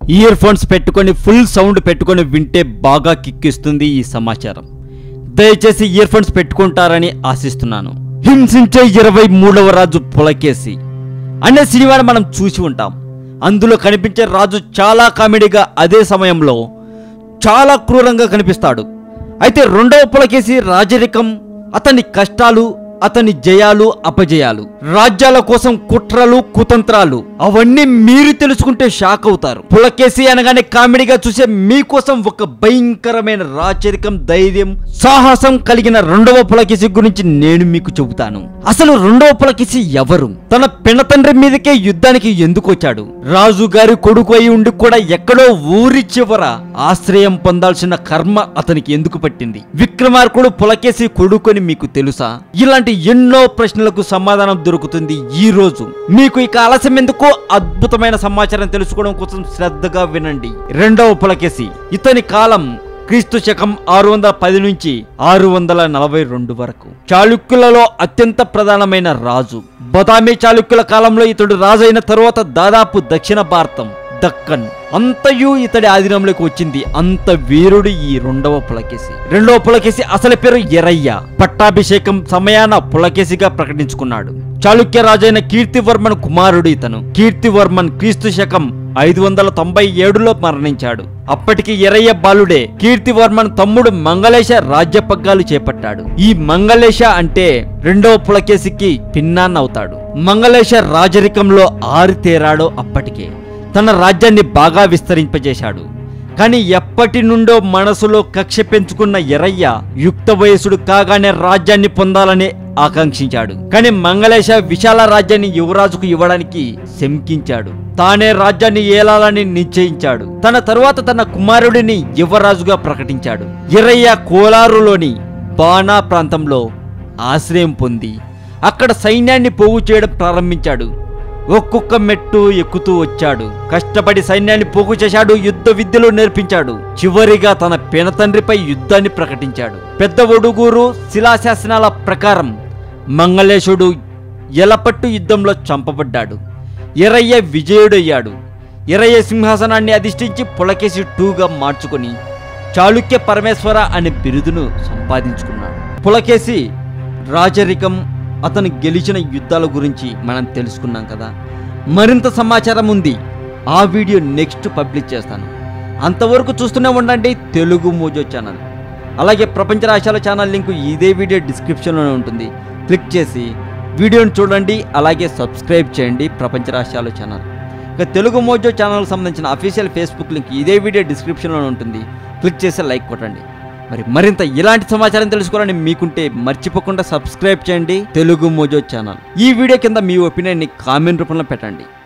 year earphones పెట్టుకొని full sound పెట్టుకొని వింటే బాగా కిక్కిస్తుంది ఈ సమాచారం దయచేసి ఇయర్ ఫోన్స్ పెట్టుకుంటారని ఆశిస్తున్నాను హింసించే ఇరవై మూడవ రాజు పులకేసి అనే సినిమాని మనం చూసి ఉంటాం అందులో కనిపించే రాజు చాలా కామెడీగా అదే సమయంలో చాలా క్రూరంగా కనిపిస్తాడు అయితే రెండవ పులకేసి రాజరికం అతని కష్టాలు అతని జయాలు అపజయాలు రాజ్యాల కోసం కుట్రలు కుతంత్రాలు అవన్నీ మీరు తెలుసుకుంటే షాక్ అవుతారు పులకేసి అనగానే కామెడీగా చూసే మీకోసం ఒక భయంకరమైన రాచరికం ధైర్యం సాహసం కలిగిన రెండవ పులకేసి గురించి నేను మీకు చెబుతాను అసలు రెండవ పులకేసి ఎవరు తన పినతండ్రి మీదకే యుద్ధానికి ఎందుకు వచ్చాడు రాజు గారి కొడుకు అయి ఉండి కూడా ఎక్కడో ఊరి చివర ఆశ్రయం పొందాల్సిన కర్మ అతనికి ఎందుకు పట్టింది విక్రమార్కుడు పులకేసి కొడుకుని మీకు తెలుసా ఇలాంటి ఎన్నో ప్రశ్నలకు సమాధానం దొరుకుతుంది ఈ రోజు మీకు ఇక ఆలస్యం ఎందుకు అద్భుతమైన సమాచారం తెలుసుకోవడం కోసం శ్రద్ధగా వినండి రెండవ పులకేసి ఇతని కాలం క్రీస్తు శకం ఆరు వందల పది నుంచి ఆరు వందల నలభై రెండు వరకు చాళుక్యులలో అత్యంత ప్రధానమైన రాజు బదామి చాళుక్యుల కాలంలో ఇతడు రాజు అయిన తరువాత దాదాపు దక్షిణ భారతం దక్కన్ అంతయు ఇతడి ఆధీనంలోకి వచ్చింది అంత వీరుడు ఈ రెండవ పులకేసి రెండవ పులకేసి అసలు పేరు ఎరయ్య పట్టాభిషేకం సమయాన పులకేసిగా ప్రకటించుకున్నాడు చాళుక్య రాజైన కీర్తివర్మన్ కుమారుడు ఇతను కీర్తివర్మన్ క్రీస్తు శకం ఐదు వందల తొంభై ఏడులో మరణించాడు అప్పటికి ఎరయ్య బాలుడే కీర్తివర్మన్ తమ్ముడు మంగళేశ రాజ్య పగ్గాలు చేపట్టాడు ఈ మంగళేశ అంటే రెండవ పులకేసికి పిన్నాన్నవుతాడు మంగళేశ రాజరికంలో ఆరితేరాడో అప్పటికే తన రాజ్యాన్ని బాగా విస్తరింపజేశాడు కానీ ఎప్పటి నుండో మనసులో కక్ష పెంచుకున్న ఎరయ్య యుక్త వయసుడు కాగానే రాజ్యాన్ని పొందాలని ఆకాంక్షించాడు కానీ మంగళేశ విశాల రాజ్యాన్ని యువరాజుకు ఇవ్వడానికి శంకించాడు తానే రాజ్యాన్ని ఏలాలని నిశ్చయించాడు తన తరువాత తన కుమారుడిని యువరాజుగా ప్రకటించాడు ఎరయ్య కోలారులోని బాణా ప్రాంతంలో ఆశ్రయం పొంది అక్కడ సైన్యాన్ని పోగు చేయడం ప్రారంభించాడు ఒక్కొక్క మెట్టు ఎక్కుతూ వచ్చాడు కష్టపడి సైన్యాన్ని పోగు చేశాడు యుద్ధ విద్యలు నేర్పించాడు చివరిగా తన పినతండ్రిపై యుద్ధాన్ని ప్రకటించాడు పెద్ద ఒడుగూరు శిలాశాసనాల ప్రకారం మంగళేశుడు ఎలపట్టు యుద్ధంలో చంపబడ్డాడు ఎరయ్య విజయుడయ్యాడు ఎరయ్య సింహాసనాన్ని అధిష్ఠించి పులకేసి టూగా మార్చుకొని చాళుక్య పరమేశ్వర అనే బిరుదును సంపాదించుకున్నాడు పులకేసి రాజరికం అతను గెలిచిన యుద్ధాల గురించి మనం తెలుసుకున్నాం కదా మరింత సమాచారం ఉంది ఆ వీడియో నెక్స్ట్ పబ్లిష్ చేస్తాను అంతవరకు చూస్తూనే ఉండండి తెలుగు మోజో ఛానల్ అలాగే ప్రపంచ రాష్ట్రాల ఛానల్ లింక్ ఇదే వీడియో డిస్క్రిప్షన్లోనే ఉంటుంది క్లిక్ చేసి వీడియోని చూడండి అలాగే సబ్స్క్రైబ్ చేయండి ప్రపంచ రాష్ట్రాల ఛానల్ ఇక తెలుగు మోజో ఛానల్కి సంబంధించిన అఫీషియల్ ఫేస్బుక్ లింక్ ఇదే వీడియో డిస్క్రిప్షన్లో ఉంటుంది క్లిక్ చేసి లైక్ కొట్టండి మరి మరింత ఇలాంటి సమాచారం తెలుసుకోవాలని మీకుంటే మర్చిపోకుండా సబ్స్క్రైబ్ చేయండి తెలుగు మోజో ఛానల్ ఈ వీడియో కింద మీ ఒపీనియన్ని కామెంట్ రూపంలో పెట్టండి